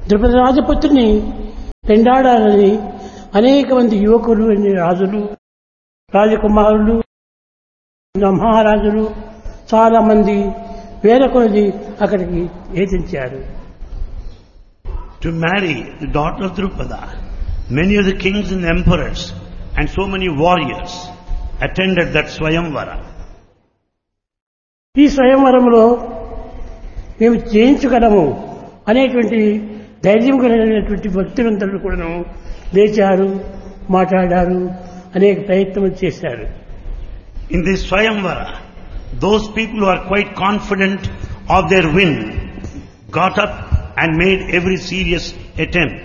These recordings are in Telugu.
ద్రుపద రాజపుత్రిని పెండాడాలని అనేక మంది యువకులు రాజులు రాజకుమారులు మహారాజులు చాలా మంది వేల కొలది అక్కడికి ఏతించారు To marry the daughter of Drupada, many of the kings and emperors and so many warriors attended that Swayamvara. ఈ స్వయంవరంలో మేము జయించగలము అనేటువంటి ధైర్యం కలిగినటువంటి భక్తులందరూ కూడాను లేచారు మాట్లాడారు అనేక ప్రయత్నములు చేశారు In this Swayamvara, those people who are quite confident of their win got up and made every serious attempt.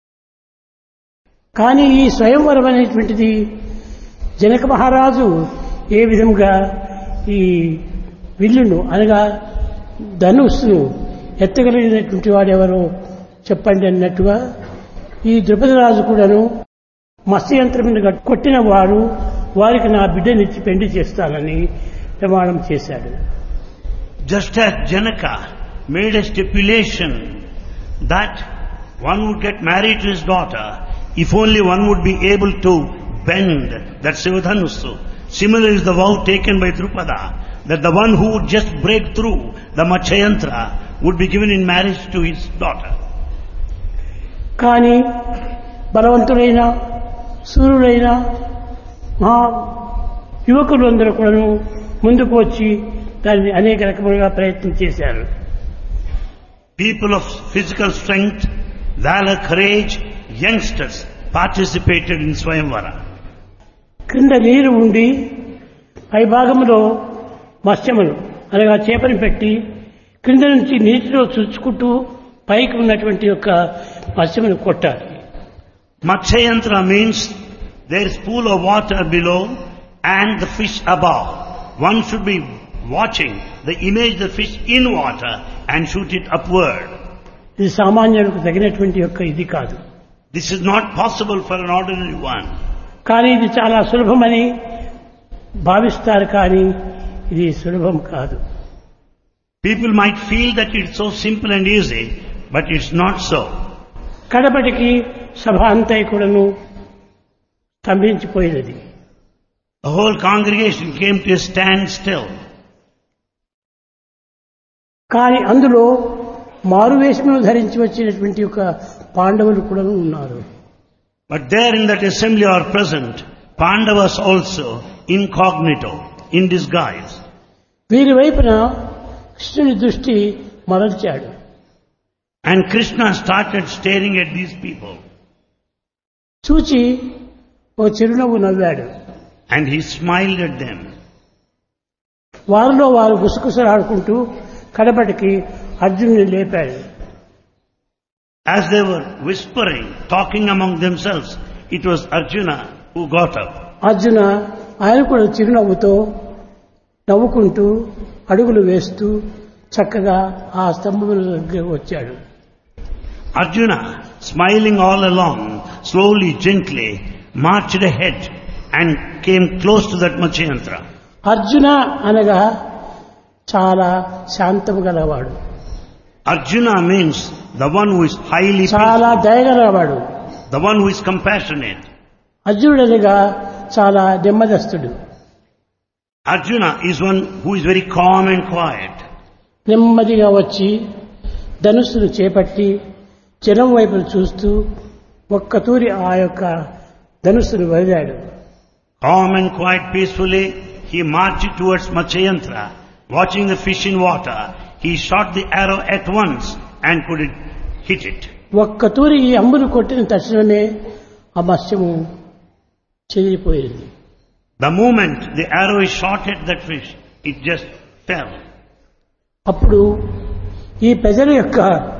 కానీ ఈ స్వయంవరం అనేటువంటిది జనక మహారాజు ఏ విధంగా ఈ విల్లును అనగా ధనుస్సును ఎత్తగలిగినటువంటి వాడెవరో చెప్పండి అన్నట్టుగా ఈ ద్రుపద రాజు కూడాను మత్స్యయంత్రం మీద కొట్టిన వారు వారికి నా బిడ్డనిచ్చి పెండి చేస్తానని ప్రమాణం చేశాడు Just as Janaka made a stipulation that one would get married to his daughter if only one would be able to bend that Sivadhanusu. Similar is the vow taken by Drupada that the one who would just break through the Machayantra would be given in marriage to his daughter. కానీ బలవంతుడైన సూర్యుడైన మహా యువకులు అందరూ కూడాను ముందుకు వచ్చి దాన్ని అనేక రకములుగా ప్రయత్నం చేశారు People of physical strength, valor, courage, youngsters participated in Swayamvara. క్రింద నీరు ఉండి పై భాగంలో మత్స్యములు అనగా చేపని పెట్టి క్రింద నుంచి నీటిలో చుచ్చుకుంటూ పైకి ఉన్నటువంటి యొక్క మత్స్యమును కొట్టాలి Matsyayantra means there is pool of water below and the fish above. One should be watching the image of the fish in water and shoot it upward. ఇది సామాన్యులకు తగినటువంటి యొక్క ఇది కాదు This is not possible for an ordinary one. కానీ ఇది చాలా సులభమని భావిస్తారు కానీ ఇది సులభం కాదు People might feel that it's so simple and easy, but it's not so. కడపటికి సభ అంతా కూడాను స్తంభించిపోయినది The whole congregation came to a standstill. కానీ అందులో మారువేషమును ధరించి వచ్చినటువంటి ఒక పాండవులు కూడా ఉన్నారు But there in that assembly are present Pandavas also, incognito, in disguise. వీరి వైపున కృష్ణుని దృష్టి మరల్చాడు And Krishna started staring at these people. చూచి ఓ చిరునవ్వు నవ్వాడు And he smiled at them. వారిలో వారు గుసగుసలాడుకుంటూ కడపటికి అర్జునుని లేపాడు As they were whispering, talking among themselves, it was Arjuna who got up. Arjuna ఆయన కూడా చిరునవ్వుతో నవ్వుకుంటూ అడుగులు వేస్తూ చక్కగా ఆ స్తంభముల దగ్గర వచ్చాడు Arjuna, smiling all along, slowly, gently, marched ahead and came close to that Matsyayantra. Arjuna అనగా చాలా శాంతము గలవాడు Arjuna means the one who is highly చాలా peaceful, దయగలవాడు the one who is compassionate. అర్జునుడనగా చాలా నెమ్మదస్తుడు Arjuna is one who is very calm and quiet. నెమ్మదిగా వచ్చి ధనుస్సును చేపట్టి జనం వైపును చూస్తూ ఒక్క తూరి ఆ యొక్క ధనుస్సును వదిలాడు Calm and quiet peacefully, he marched towards Matsyayantra. Watching the fish in water, he shot the arrow at once and could it hit it. ఒక్క తూరి ఈ అంబును కొట్టిన తక్షణమే ఆ మత్స్యము చెదిరిపోయింది The moment the arrow is shot at that fish, it just fell. అప్పుడు ఈ ప్రజల యొక్క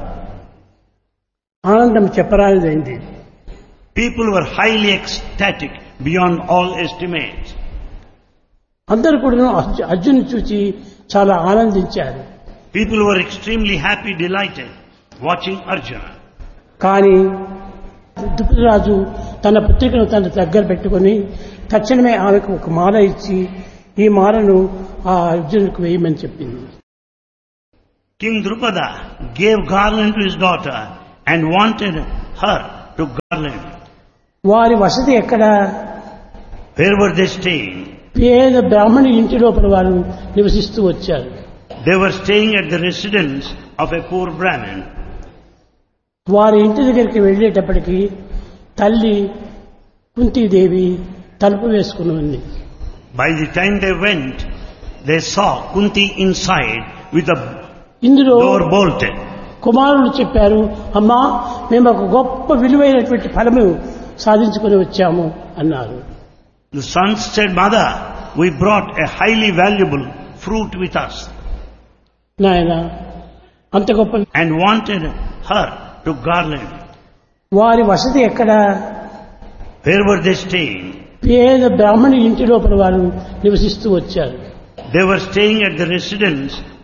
ఆనందం చెప్పరానిదైంది People were highly ecstatic beyond all estimates. అందరూ కూడా అర్జును చూచి చాలా ఆనందించారు People were extremely happy, delighted, watching Arjuna. కానీ దుప్పరాజు తన పుత్రికను తన దగ్గర పెట్టుకొని తక్షణమే ఆమెకు ఒక మాల ఇచ్చి ఈ మాలను ఆ అర్జునుడికి వేయమని చెప్పింది King Drupada gave garland to his daughter and wanted her to garland. వారి వసతి ఎక్కడ Where were they staying? పేద బ్రాహ్మణి ఇంటి లోపల వారు నివసిస్తూ వచ్చారు They were staying at the residence of a poor Brahmin. వారి ఇంటి దగ్గరికి వెళ్ళేటప్పటికి తల్లి కుంతీదేవి తలుపు వేసుకుని ఉంది By the time they went, they saw Kunti inside with the ఇందులో door bolted. కుమారులు చెప్పారు అమ్మా మేము ఒక గొప్ప విలువైనటువంటి ఫలము సాధించుకుని వచ్చాము అన్నారు The sons said, Mother, we brought a highly valuable fruit with us నాయన అంత గొప్ప and wanted her to garland. వారి వసతి ఎక్కడ Where were they staying? పేద బ్రాహ్మణి ఇంటి లోపల వారు నివసిస్తూ వచ్చారు They were staying at the residence